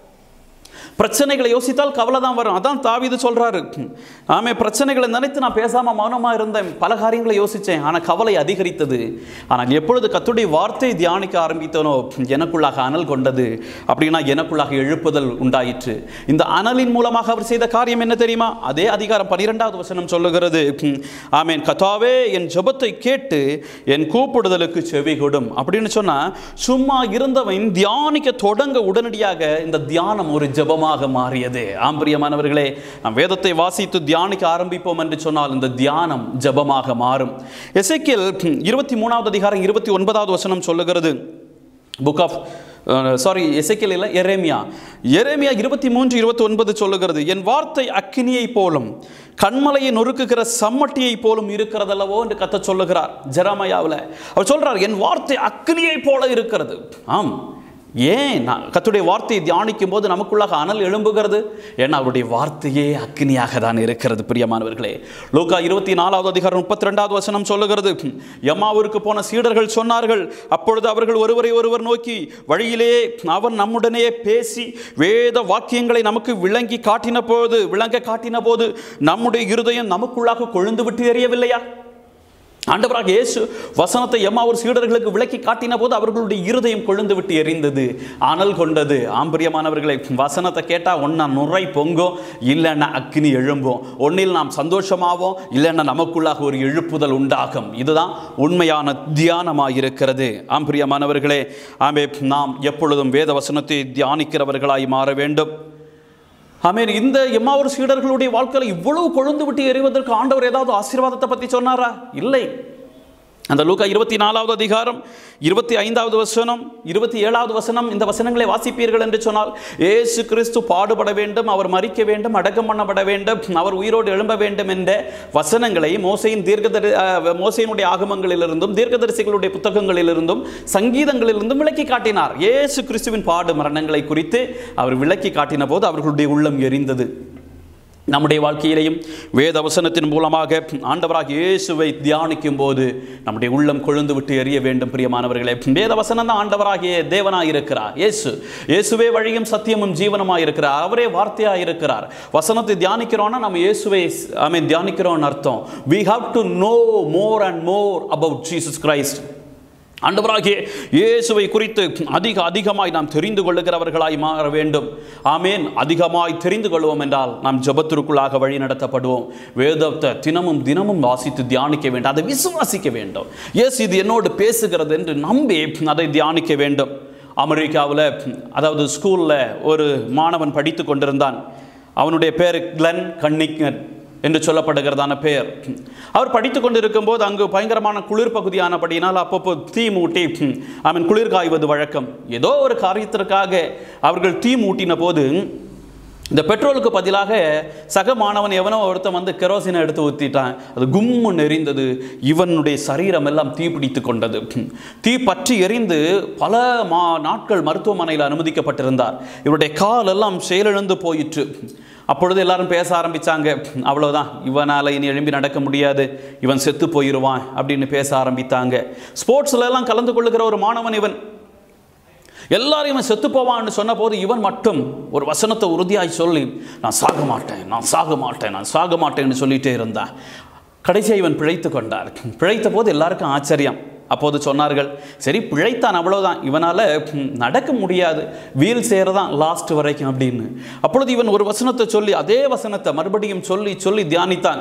பிரச்சனைகளை யோசித்தால் கவலை தான் வரும் அதான் தாவீது சொல்றாரு ஆமே பிரச்சனைகளை நினைத்து நான் பேசாம மௌனமா இருந்தேன் பல காரியங்களை யோசித்தேன் ஆனால் கவலை அதிகரித்தது ஆனால் எப்பொழுது கத்துடைய வார்த்தை தியானிக்க ஆரம்பித்தனோ எனக்குள்ளாக அனல் கொண்டது அப்படின்னா எனக்குள்ளாக எழுப்புதல் உண்டாயிற்று இந்த அனலின் மூலமாக அவர் செய்த காரியம் என்ன தெரியுமா அதே அதிகாரம் பனிரெண்டாவது வசனம் சொல்லுகிறது ஆமேன் கத்தாவே என் ஜெபத்தை கேட்டு என் கூப்பிடுதலுக்கு செவி கொடும் அப்படின்னு சொன்னா சும்மா இருந்தவன் தியானிக்க தொடங்க உடனடியாக இந்த தியானம் ஒரு ஜெபமாக மாறியது ஆம்பரியமானவர்களே நாம் வேதத்தை வாசித்து தியானிக்க ஆரம்பிப்போம் என்று சொன்னால் இந்த தியானம் ஜெபமாக மாறும் எசேக்கியேல் இருபத்தி மூணாவது அதிகாரம் இருபத்தி ஒன்பதாவது வசனம் சொல்லுகிறது புக் ஆஃப் சாரி எசைக்கல் இல்லை எரேமியா எரேமியா இருபத்தி மூன்று இருபத்தி ஒன்பது சொல்லுகிறது என் வார்த்தை அக்கினியை போலும் கண்மலையை நொறுக்குகிற சம்மட்டியை போலும் இருக்கிறதல்லவோ என்று கத்த சொல்லுகிறார் ஜெரமயாவில் அவர் சொல்றார் என் வார்த்தை அக்கினியை போல இருக்கிறது ஆம் ஏன் நான் கத்துடைய வார்த்தையை தியானிக்கும் போது நமக்குள்ளாக அனல் எழும்புகிறது ஏன்னா அவருடைய வார்த்தையே அக்னியாக தான் இருக்கிறது பிரியமானவர்களே லூக்கா இருபத்தி நாலாவது அதிகாரம் முப்பத்தி ரெண்டாவது வசனம் சொல்லுகிறது எம்மாவிற்கு போன சீடர்கள் சொன்னார்கள் அப்பொழுது அவர்கள் ஒருவரை ஒருவர் நோக்கி வழியிலே அவன் நம்முடனே பேசி வேத வாக்கியங்களை நமக்கு விளங்கி காட்டின போது விளங்க காட்டின போது நம்முடைய இருதயம் நமக்குள்ளாக கொழுந்து விட்டு எறியவில்லையா ஆண்டவராக இயேசு வசனத்தை எம்மா ஒரு சீடர்களுக்கு விளக்கி காட்டின போது அவர்களுடைய இருதயம் கொழுந்து விட்டு எரிந்தது அனல் கொண்டது ஆம்பரியமானவர்களை வசனத்தை கேட்டால் ஒன்றா நுரை பொங்கும் இல்லைன்னா அக்னி எழும்பும் ஒன்றில் நாம் சந்தோஷமாவோம் இல்லைன்னா நமக்குள்ளாக ஒரு எழுப்புதல் உண்டாகும் இதுதான் உண்மையான தியானமாக இருக்கிறது ஆம்பரியமானவர்களே ஆமே நாம் எப்பொழுதும் வேத வசனத்தை தியானிக்கிறவர்களாய் மாற வேண்டும் ஆமேன் இந்த எம்மாவூர் சீடர்களுடைய வாழ்க்கையில் இவ்வளவு கொழுந்து விட்டு எறிவதற்கு ஆண்டவர் ஏதாவது ஆசீர்வாதத்தை பற்றி சொன்னாரா இல்லை அந்த லூக்கா இருபத்தி நாலாவது அதிகாரம் இருபத்தி ஐந்தாவது வசனம் இருபத்தி ஏழாவது வசனம் இந்த வசனங்களை வாசிப்பீர்கள் என்று சொன்னால் ஏசு கிறிஸ்து பாடுபட வேண்டும் அவர் மறிக்க வேண்டும் அடக்கம் பண்ணப்பட வேண்டும் அவர் உயிரோடு எழும்ப வேண்டும் என்ற வசனங்களை மோசையின் தீர்க்கதரி அஹ், மோசையினுடைய ஆகமங்களிலிருந்தும் தீர்க்கதரிசிகளுடைய புத்தகங்களிலிருந்தும் சங்கீதங்களிலிருந்தும் விளக்கி காட்டினார் ஏசு கிறிஸ்துவின் பாடு மரணங்களை குறித்து அவர் விளக்கி காட்டின போது அவர்களுடைய உள்ளம் எரிந்தது நம்முடைய வாழ்க்கையிலையும் வேத வசனத்தின் மூலமாக ஆண்டவராக இயேசுவை தியானிக்கும் போது நம்முடைய உள்ளம் கொழுந்து விட்டு எரிய வேண்டும் பிரியமானவர்களே வேத வசனம் தான் ஆண்டவராகிய தேவனாய் இருக்கிறார் இயேசு இயேசுவே வழியும் சத்தியமும் ஜீவனமாக இருக்கிறார் அவரே வார்த்தையாக இருக்கிறார் வசனத்தை தியானிக்கிறோம்னா நம்ம இயேசுவை ஐ மீன் தியானிக்கிறோம்னு அர்த்தம் we have to know more and more about Jesus Christ ஆண்டவராகிய இயேசுவை குறித்து அதிக அதிகமாய் நாம் தெரிந்து கொள்ளுகிறவர்களாய் மாற வேண்டும் ஆமேன் அதிகமாய் தெரிந்து கொள்வோம் என்றால் நாம் ஜெபத்திற்குள்ளாக வழி நடத்தப்படுவோம் வேதத்தை தினமும் தினமும் வாசித்து தியானிக்க வேண்டும் அதை விசுவாசிக்க வேண்டும் இயேசு இது என்னோடு பேசுகிறது என்று நம்பி அதை தியானிக்க வேண்டும் அமெரிக்காவில் அதாவது ஸ்கூலில் ஒரு மாணவன் படித்து கொண்டிருந்தான் அவனுடைய பேர் கிளன் கன்னிக்கன் என்று சொல்லப்படுகிறதான பெயர் அவர் படித்து கொண்டிருக்கும் போது அங்கு பயங்கரமான குளிர் பகுதியானபடியினால் அப்பப்போ தீ மூட்டி ஐ மீன் குளிர் காய்வது வழக்கம் ஏதோ ஒரு காரியத்திற்காக அவர்கள் தீ மூட்டின போது இந்த பெட்ரோலுக்கு பதிலாக சக மாணவன் எவனோ ஒருத்தன் வந்து கெரோசினை எடுத்து ஊற்றிட்டான் அது கும்மு நெறிந்தது இவனுடைய சரீரம் எல்லாம் தீப்பிடித்து கொண்டது தீ பற்றி எரிந்து பல மா நாட்கள் மருத்துவமனையில் அனுமதிக்கப்பட்டிருந்தார் இவருடைய கால் எல்லாம் செயலிழந்து போயிற்று அப்பொழுது எல்லாரும் பேச ஆரம்பிச்சாங்க அவ்வளோதான் இவனால் இனி எழும்பி நடக்க முடியாது இவன் செத்து போயிடுவான் அப்படின்னு பேச ஆரம்பித்தாங்க ஸ்போர்ட்ஸ்ல எல்லாம் கலந்து கொள்ளுகிற ஒரு மாணவன் இவன் எல்லாரும் இவன் செத்து போவான்னு சொன்னபோது இவன் மட்டும் ஒரு வசனத்தை உறுதியாய் சொல்லி நான் சாக மாட்டேன் நான் சாக மாட்டேன் நான் சாக மாட்டேன்னு சொல்லிட்டே இருந்தான் கடைசியாக இவன் பிழைத்து கொண்டார் பிழைத்த போது எல்லாருக்கும் ஆச்சரியம் அப்போது சொன்னார்கள் சரி பிழைத்தான் அவ்வளோதான் இவனால் நடக்க முடியாது வீல் சேரதான் லாஸ்ட் வரைக்கும் அப்படின்னு அப்பொழுது இவன் ஒரு வசனத்தை சொல்லி அதே வசனத்தை மறுபடியும் சொல்லி சொல்லி தியானித்தான்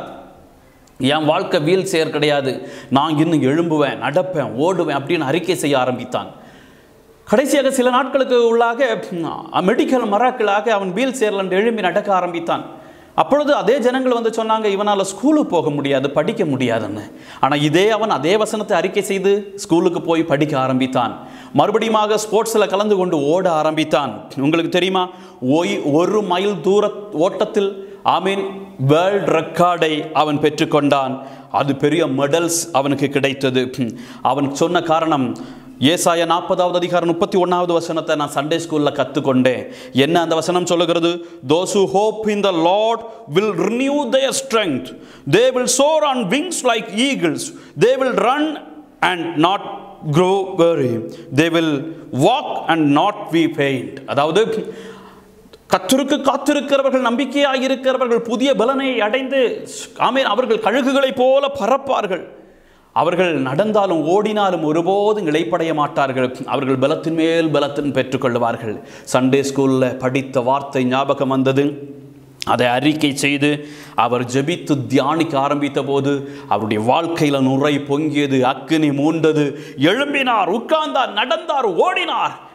என் வாழ்க்கை வீல் சேர் கிடையாது நான் இன்னும் எழும்புவேன் நடப்பேன் ஓடுவேன் அப்படின்னு அறிக்கை செய்ய ஆரம்பித்தான் கடைசியாக சில நாட்களுக்கு உள்ளாக மெடிக்கல் மராக்களாக அவன் வீல் சேர்ல எழும்பி நடக்க ஆரம்பித்தான் அப்பொழுது அதே ஜனங்கள் வந்து சொன்னாங்க இவனால் ஸ்கூலுக்கு போக முடியாது படிக்க முடியாதுன்னு ஆனால் இதே அவன் அதே வசனத்தை அறிக்கை செய்து ஸ்கூலுக்கு போய் படிக்க ஆரம்பித்தான் மறுபடியுமாக ஸ்போர்ட்ஸில் கலந்து கொண்டு ஓட ஆரம்பித்தான் உங்களுக்கு தெரியுமா ஒய் ஒரு மைல் தூர ஓட்டத்தில் ஆமீன் வேர்ல்ட் ரெக்கார்டை அவன் பெற்றுக்கொண்டான் அது பெரிய மெடல்ஸ் அவனுக்கு கிடைத்தது அவன் சொன்ன காரணம் ஏசாய நாற்பதாவது அதிகாரம் முப்பத்தி ஒன்றாவது வசனத்தை நான் சண்டே ஸ்கூலில் கற்றுக்கொண்டேன் என்ன அந்த வசனம் சொல்லுகிறது those who hope in the Lord will renew their strength they will soar on wings like eagles they will run and not grow weary they will walk and not be faint அதாவது கத்தருக்கு காத்திருக்கிறவர்கள் நம்பிக்கையாக இருக்கிறவர்கள் புதிய பலனை அடைந்து ஆமேன் அவர்கள் கழுகுகளைப் போல பறப்பார்கள் அவர்கள் நடந்தாலும் ஓடினாலும் ஒருபோதும் இழைப்படைய மாட்டார்கள் அவர்கள் பலத்தின் மேல் பலத்தின் பெற்றுக்கொள்வார்கள் சண்டே ஸ்கூலில் படித்த வார்த்தை ஞாபகம் வந்தது அதை அறிக்கை செய்து அவர் ஜெபித்து தியானிக்க ஆரம்பித்த போது அவருடைய வாழ்க்கையில் நுரை பொங்கியது அக்கினி மூண்டது எழும்பினார் உட்கார்ந்தார் நடந்தார் ஓடினார்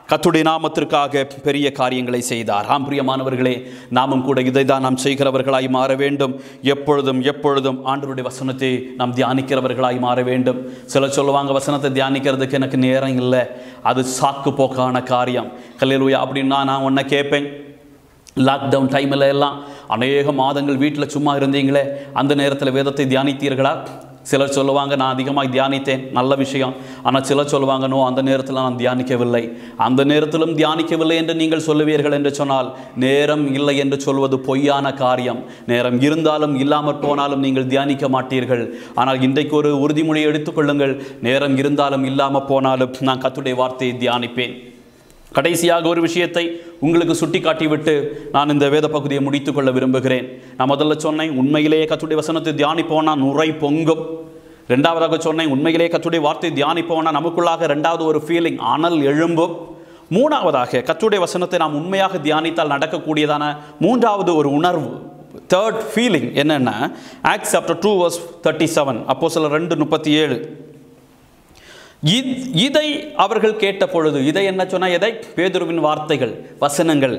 கத்துடைய நாமத்திற்காக பெரிய காரியங்களை செய்தார் ஆம் பிரியமானவர்களே நாமும் கூட இதை தான் நாம் செய்கிறவர்களாய் மாற வேண்டும் எப்பொழுதும் எப்பொழுதும் ஆண்டவருடைய வசனத்தை நாம் தியானிக்கிறவர்களாய் மாற வேண்டும் சிலர் சொல்லுவாங்க வசனத்தை தியானிக்கிறதுக்கு எனக்கு நேரம் இல்லை அது சாக்கு போக்கான காரியம் கல்லையிலுயா அப்படின்னா நான் உன்னை கேட்பேன் லாக்டவுன் டைமில் எல்லாம் அநேக மாதங்கள் வீட்டில் சும்மா இருந்தீங்களே அந்த நேரத்தில் வேதத்தை தியானித்தீர்களா சிலர் சொல்லுவாங்க நான் அதிகமாக தியானித்தேன் நல்ல விஷயம் ஆனால் சிலர் சொல்லுவாங்க நோ அந்த நேரத்தில் நான் தியானிக்கவில்லை அந்த நேரத்திலும் தியானிக்கவில்லை என்று நீங்கள் சொல்லுவீர்கள் என்று சொன்னால் நேரம் இல்லை என்று சொல்வது பொய்யான காரியம் நேரம் இருந்தாலும் இல்லாமற் போனாலும் நீங்கள் தியானிக்க மாட்டீர்கள் ஆனால் இன்றைக்கு ஒரு உறுதிமொழியை எடுத்துக்கொள்ளுங்கள் நேரம் இருந்தாலும் இல்லாமல் போனாலும் நான் கத்துடைய வார்த்தையை தியானிப்பேன் கடைசியாக ஒரு விஷயத்தை உங்களுக்கு சுட்டி காட்டிவிட்டு நான் இந்த வேத பகுதியை முடித்துக்கொள்ள விரும்புகிறேன் நான் முதல்ல சொன்னேன் உண்மையிலேயே கத்துடைய வசனத்தை தியானிப்போனா நுரை பொங்கும் ரெண்டாவதாக சொன்னேன் உண்மையிலேயே கத்துடைய வார்த்தை தியானிப்போனா நமக்குள்ளாக ரெண்டாவது ஒரு ஃபீலிங் அனல் எழும்பும் மூணாவதாக கத்துடைய வசனத்தை நாம் உண்மையாக தியானித்தால் நடக்கக்கூடியதான மூன்றாவது ஒரு உணர்வு தேர்ட் ஃபீலிங் என்னென்னா acts chapter two verse thirty seven அப்போ சில ரெண்டு முப்பத்தி ஏழு இத்- இதை அவர்கள் கேட்ட பொழுது இதை என்ன சொன்னா எதை பேதுருவின் வார்த்தைகள் வசனங்கள்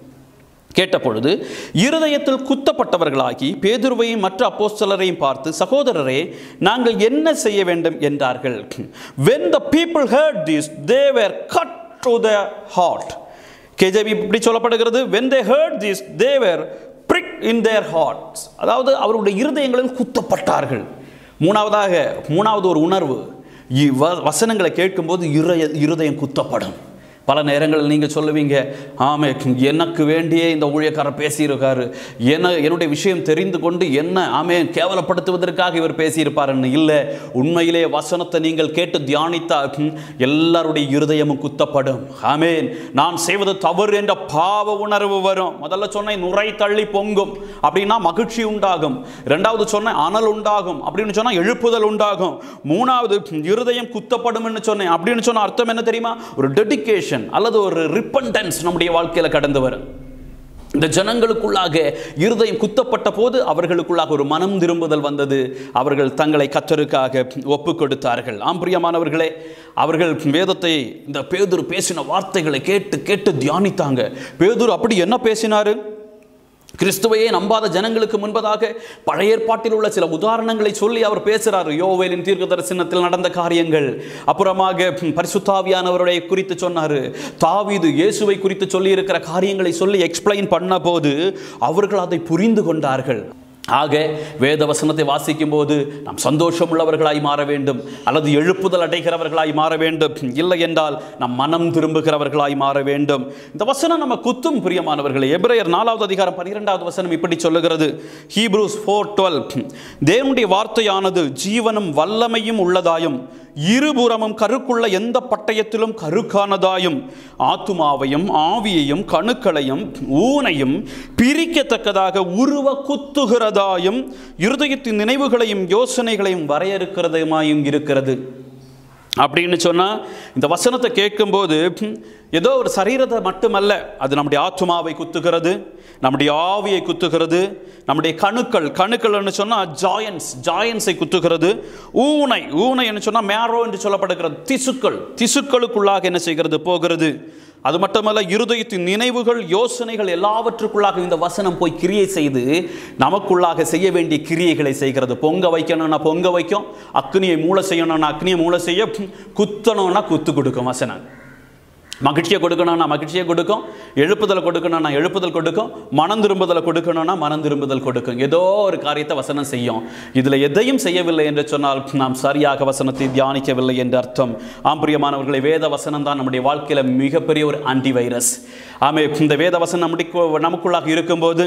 கேட்ட பொழுது இருதயத்தில் குத்தப்பட்டவர்களாகி பேதுருவையும் மற்ற அப்போஸ்தலரையும் பார்த்து சகோதரரே நாங்கள் என்ன செய்ய வேண்டும் என்றார்கள் when the people heard this they were cut to the heart KJB இப்படி சொல்லப்படுகிறது when they heard this they were pricked in their hearts அதாவது அவருடைய இருதயங்களில் குத்தப்பட்டார்கள் மூணாவதாக மூணாவது ஒரு உணர்வு இ- வ- வசனங்களை கேட்கும்போது இருதய இருதயம் குத்தப்படும் பல நேரங்களில் நீங்கள் சொல்லுவீங்க ஆமே எனக்கு வேண்டியே இந்த ஊழியக்காரர் பேசியிருக்காரு என்ன என்னுடைய விஷயம் தெரிந்து கொண்டு என்ன ஆமே கேவலப்படுத்துவதற்காக இவர் பேசியிருப்பாருன்னு இல்லை உண்மையிலே வசனத்தை நீங்கள் கேட்டு தியானித்தால் ம், எல்லாருடைய இருதயமும் குத்தப்படும் ஆமேன் நான் செய்வது தவறு என்ற பாவ உணர்வு வரும் முதல்ல சொன்னேன் நுரை தள்ளி பொங்கும் அப்படின்னா மகிழ்ச்சி உண்டாகும் ரெண்டாவது சொன்னேன் அனல் உண்டாகும் அப்படின்னு சொன்னா எழுப்புதல் உண்டாகும் மூணாவது இருதயம் குத்தப்படும்னு சொன்னேன் அப்படின்னு சொன்ன அர்த்தம் என்ன தெரியுமா ஒரு டெடிகேஷன் அல்லது ஒரு ரிப்பன்டன்ஸ் நம்முடைய வாழ்க்கையில கடந்து வரும் இந்த ஜனங்களுக்குள்ளாக இருதயம் குத்தப்பட்ட போது அவர்களுக்குள்ளாக ஒரு மனம் திரும்புதல் வந்தது அவர்கள் தங்களை கத்தருக்காக ஒப்பு கொடுத்தார்கள் ஆம் பிரியமானவர்களே அவர்கள் வேதத்தை இந்த பேதுரு பேசின வார்த்தைகளை கேட்டு கேட்டு தியானித்தாங்க பேதுரு அப்படி என்ன பேசினாரு கிறிஸ்துவையே நம்பாத ஜனங்களுக்கு முன்பதாக பழைய ஏற்பாட்டில் உள்ள சில உதாரணங்களை சொல்லி அவர் பேசுறார் யோவேலின் தீர்க்க தரிசனத்தில் நடந்த காரியங்கள் அப்புறமாக பரிசுத்தாவியானவருடைய குறித்து சொன்னார் தாவீது இயேசுவை குறித்து சொல்லி இருக்கிற காரியங்களை சொல்லி எக்ஸ்பிளைன் பண்ண போது அவர்கள் அதை புரிந்து கொண்டார்கள் ஆக வேத வசனத்தை வாசிக்கும் போது நாம் சந்தோஷம் உள்ளவர்களாய் மாற வேண்டும் அல்லது எழுப்புதல் அடைகிறவர்களாய் மாற வேண்டும் இல்லை என்றால் நம் மனம் திரும்புகிறவர்களாய் மாற வேண்டும் இந்த வசனம் நம்ம குத்தும் பிரியமானவர்களே எபிரேயர் நாலாவது அதிகாரம் பன்னிரெண்டாவது வசனம் இப்படி சொல்லுகிறது ஹீப்ரூஸ் ஃபோர் டுவெல் தேவனுடைய வார்த்தையானது ஜீவனும் வல்லமையும் உள்ளதாயும் இருபுறமும் கருக்குள்ள எந்த பட்டயத்திலும் கருக்கானதாயும் ஆத்துமாவையும் ஆவியையும் கணுக்களையும் ஊனையும் பிரிக்கத்தக்கதாக உருவ குத்துகிறதாயும் இருதயத்தின் நினைவுகளையும் யோசனைகளையும் வரையறுக்கிறதுமாயும் இருக்கிறது அப்படின்னு சொன்னால் இந்த வசனத்தை கேட்கும்போது ம், ஏதோ ஒரு சரீரத்தை மட்டுமல்ல அது நம்முடைய ஆத்மாவை குத்துகிறது நம்முடைய ஆவியை குத்துகிறது நம்முடைய கணுக்கள் கணுக்கள்னு சொன்னால் ஜாயன்ஸ் ஜாயன்ஸை குத்துகிறது ஊனை ஊனை என்று சொன்னால் மேரோ என்று சொல்லப்படுகிறது திசுக்கள் திசுக்களுக்குள்ளாக என்ன செய்கிறது போகிறது அது மட்டுமல்ல இருதயத்தின் நினைவுகள் யோசனைகள் எல்லாவற்றுக்குள்ளாக இந்த வசனம் போய் கிரியை செய்து நமக்குள்ளாக செய்ய வேண்டிய கிரியைகளை செய்கிறது பொங்க வைக்கணும்னா பொங்க வைக்கும் அக்னியை மூளை செய்யணும்னா அக்னியை மூளை செய்ய குத்தணும்னா குத்து கொடுக்கும் வசனம் மகிழ்ச்சியை கொடுக்கணும்னா மகிழ்ச்சியை கொடுக்கும் எழுப்புதலை கொடுக்கணும்னா எழுப்புதல் கொடுக்கும் மனம் திரும்புதலை கொடுக்கணும்னா மனம் திரும்புதல் கொடுக்கும் ஏதோ ஒரு காரியத்தை வசனம் செய்யும் இதில் எதையும் செய்யவில்லை என்று சொன்னால் நாம் சரியாக வசனத்தை தியானிக்கவில்லை என்று அர்த்தம் ஆம் பிரியமானவர்களை வேத வசனம் தான் நம்முடைய வாழ்க்கையில் மிகப்பெரிய ஒரு ஆன்டி வைரஸ் ஆமே இந்த வேத வசனம் நம்முடைய நமக்குள்ளாக இருக்கும்போது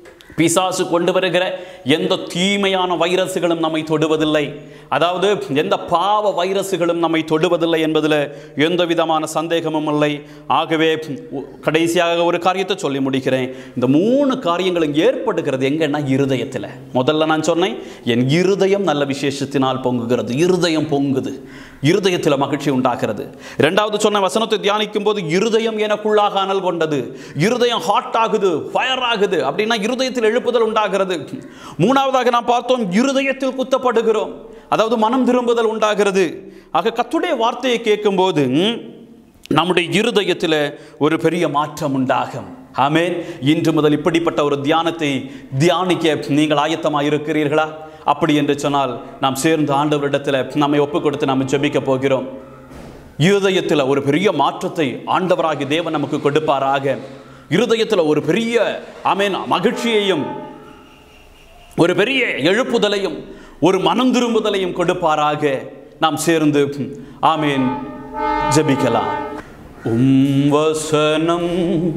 பிசாசு கொண்டு வருகிற எந்த தீமையான வைரஸுகளும் நம்மை தொடுவதில்லை அதாவது எந்த பாவ வைரஸுகளும் நம்மை தொடுவதில்லை என்பதில் எந்த விதமான சந்தேகமும் இல்லை ஆகவே உ- கடைசியாக ஒரு காரியத்தை சொல்லி முடிக்கிறேன் இந்த மூணு காரியங்களும் ஏற்படுகிறது எங்கன்னா இருதயத்தில் முதல்ல நான் சொன்னேன் என் இருதயம் நல்ல விசேஷத்தினால் பொங்குகிறது இருதயம் பொங்குது இருதயத்தில் மகிழ்ச்சி உண்டாகிறது இரண்டாவது சொன்ன வசனத்தை தியானிக்கும் போது இருதயம் எனக்குள்ளாக அனல் கொண்டது இருதயம் ஹாட் ஆகுது ஃபயர் ஆகுது அப்படின்னா இருதயத்தில் எழுப்புதல் உண்டாகிறது மூணாவதாக நாம் பார்த்தோம் இருதயத்தில் குத்தப்படுகிறோம் அதாவது மனம் திரும்புதல் உண்டாகிறது ஆக கத்துடைய வார்த்தையை கேட்கும்போது நம்முடைய இருதயத்தில் ஒரு பெரிய மாற்றம் உண்டாகும் ஆமென் இன்று முதல் இப்படிப்பட்ட ஒரு தியானத்தை தியானிக்க நீங்கள் ஆயத்தமாக இருக்கிறீர்களா அப்படி என்று சொன்னால் நாம் சேர்ந்து ஆண்டவரிடத்தில் நம்மை ஒப்பு கொடுத்து நாம் ஜெபிக்க போகிறோம் இருதயத்தில் ஒரு பெரிய மாற்றத்தை ஆண்டவராகி தேவன் நமக்கு கொடுப்பாராக இருதயத்தில் ஒரு பெரிய ஆமென் மகிழ்ச்சியையும் ஒரு பெரிய எழுப்புதலையும் ஒரு மனம் திரும்புதலையும் கொடுப்பாராக நாம் சேர்ந்து ஆமீன் ஜெபிக்கலாம் உம் வசனம்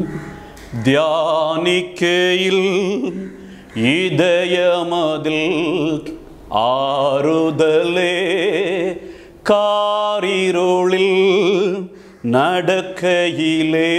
தியானிக்கையில் இதயமதில் ஆறுதலே காரிருளில் நடக்கையிலே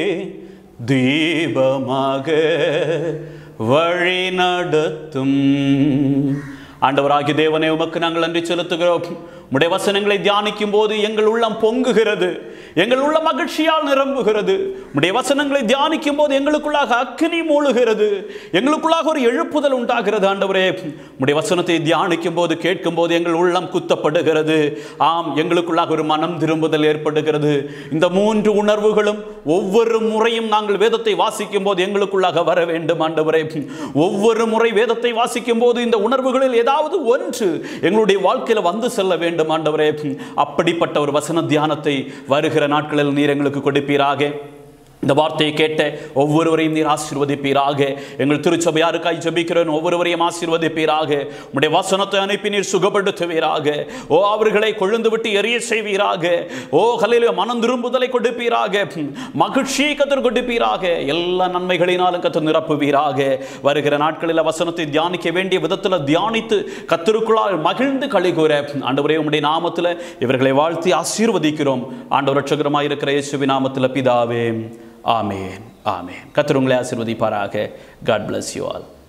தீபமாக வழி நடத்தும் ஆண்டவராகிய தேவனே உமக்கு நாங்கள் நன்றி செலுத்துகிறோம் உடைய வசனங்களை தியானிக்கும் போது எங்கள் உள்ளம் பொங்குகிறது எங்கள் உள்ள மகிழ்ச்சியால் நிரம்புகிறது உடைய வசனங்களை தியானிக்கும் போது எங்களுக்குள்ளாக அக்கினி மூழுகிறது எங்களுக்குள்ளாக ஒரு எழுப்புதல் உண்டாகிறது ஆண்டவரே உடைய வசனத்தை தியானிக்கும் போது கேட்கும் போது எங்கள் உள்ளம் குத்தப்படுகிறது ஆம் எங்களுக்குள்ளாக ஒரு மனம் திரும்புதல் ஏற்படுகிறது இந்த மூன்று உணர்வுகளும் ஒவ்வொரு முறையும் நாங்கள் வேதத்தை வாசிக்கும் போது எங்களுக்குள்ளாக வர வேண்டும் ஆண்டவரே ஒவ்வொரு முறை வேதத்தை வாசிக்கும் போது இந்த உணர்வுகளில் ஏதாவது ஒன்று எங்களுடைய வாழ்க்கையில் வந்து செல்ல வேண்டும் ஆண்டவரே அப்படிப்பட்ட ஒரு வசன தியானத்தை வருகிற நாட்களில் நீர் எங்களுக்கு கொடுப்பீராக இந்த வார்த்தையை கேட்ட ஒவ்வொருவரையும் நீர் ஆசீர்வதிப்பீராக எங்கள் திருச்சபையாருக்காய் ஜெபிக்கிறேன் ஒவ்வொருவரையும் ஆசீர்வதிப்பீராக உடைய வசனத்தை அனுப்பி நீர் சுகப்படுத்துவீராக ஓ அவர்களை கொழுந்து விட்டு எரிய செய்வீராக ஓ கலையில மனம் திரும்புதலை கொடுப்பீராக மகிழ்ச்சியை கத்தர் கொடுப்பீராக எல்லா நன்மைகளினாலும் கத்தர் நிரப்புவீராக வருகிற நாட்களில் வசனத்தை தியானிக்க வேண்டிய விதத்தில் தியானித்து கத்தருக்குள்ளால் மகிழ்ந்து கழிகூற ஆண்டவரே உம்முடைய நாமத்தில் இவர்களை வாழ்த்தி ஆசீர்வதிக்கிறோம் ஆண்டவர் ரட்சகரமாக இருக்கிற இயேசுவின் நாமத்தில் பிதாவே ஆமேன் ஆமேன் கத்தர் உங்களை ஆசீர்வதிப்பாராக காட் bless யூ ஆல்